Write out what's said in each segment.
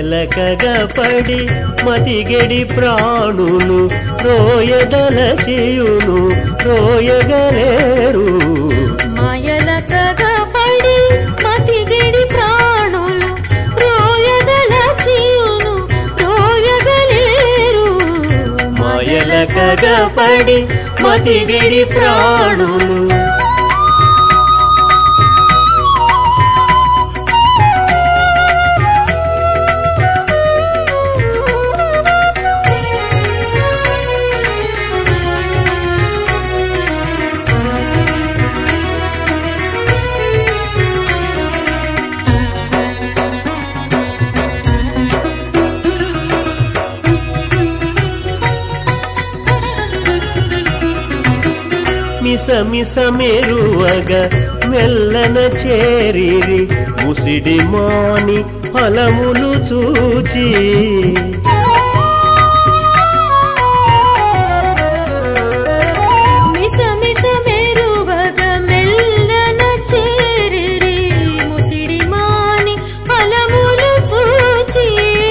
మాయలకగా పడి మతిగెడి ప్రాణులు రోయదల చేయును రోయగలేరు మాయలకగా పడి మతిగెడి ప్రాణులు రోయగల చీయును రోయగలేరు మాయలకగా పడి మతిగెడి ప్రాణులు మిస మిస మెరువగ మెల్లన చేరిరి ముసిడి మాని ఫలములు చూచి మిస మిస మెరువగ మెల్లన చేరిరి ముసిడి మాని ఫలములు చూచి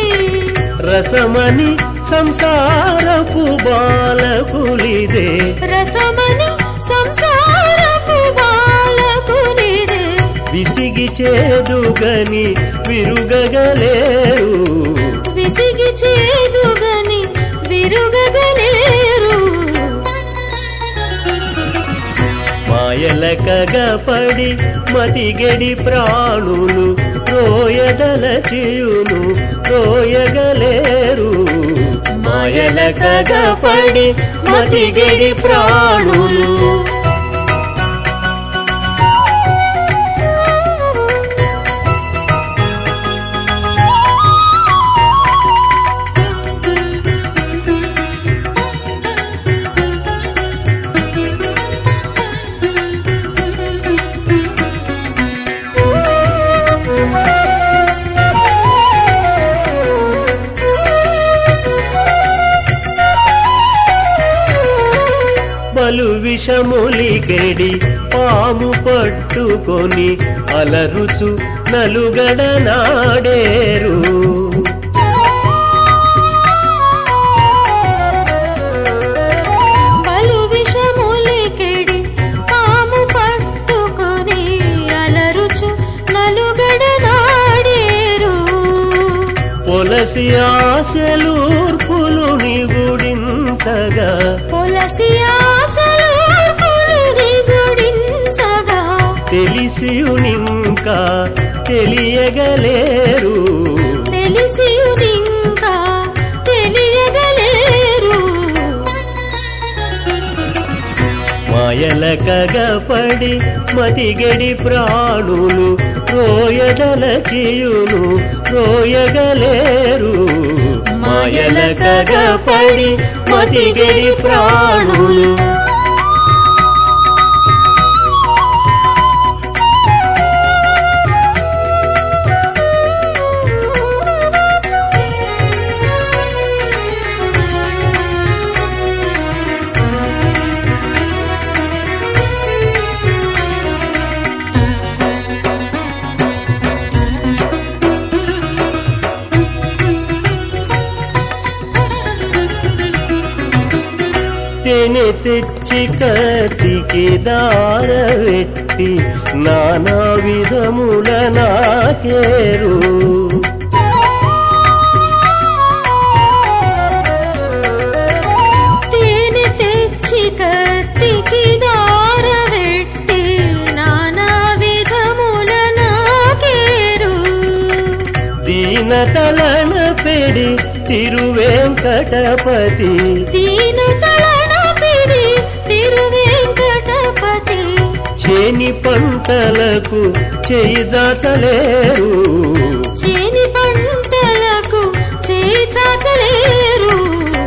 రసమని సంసారపు బాలకులిదే రసమని సంసారపు బాలకునిదే విసిగి చేదుగని విరుగగలేరు విసిగి చేదుగని విరుగగలేరు మాయలకగా పడి మతిగెడి ప్రాణులు రోయదల చేయును రోయగలేరు మాయలకగా పడి మతిగెడి ప్రాణులు బలు విషములిగెడి పాము పట్టుకొని అలరుచు నలుగడ నాడేరు పలు విషములికెడి పాము పట్టుకొని అలరుచు నలుగడ నాడేరు పొలసి ఆశలూర్పులు నిగుడింతగా పొలసి ఆశలు గుడించగా తెలిసియునింకా తెలియగలేరు తెలిసియునింకా తెలియగలేరు మాయలకగా పడి మతిగడి ప్రాణులు రోయదల చేయును రోయగలేరు మాయలకగా పడి మతిగడి ప్రాణులు తేనె తెచ్చి కతికి దారవెట్టి నానా విధముల నాకేరు తేనె తెచ్చి కత్తికి దారవెట్టి నానా విధముల నాకేరు దీనతలన పెడి తిరువేంకటపతి దీన తలన పిడి తిరువేంకటపతి చేని పంటలకు చేయిదాచలేరు చేని పంటలకు చేచాచలేరు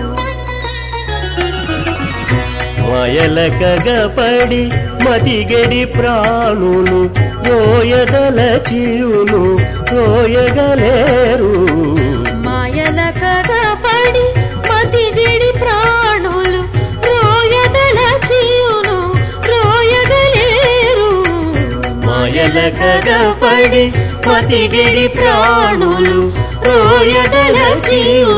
మాయలకగా పడి మతిగడి ప్రాణులు రోయదల చీయును రోయగలేరు మాయలకగా పడి మతిగిడి ప్రాణులు రోయదల చీయును రోయగలేరు మాయలకగా పడి మతిగడి ప్రాణులు రోయదల జీవును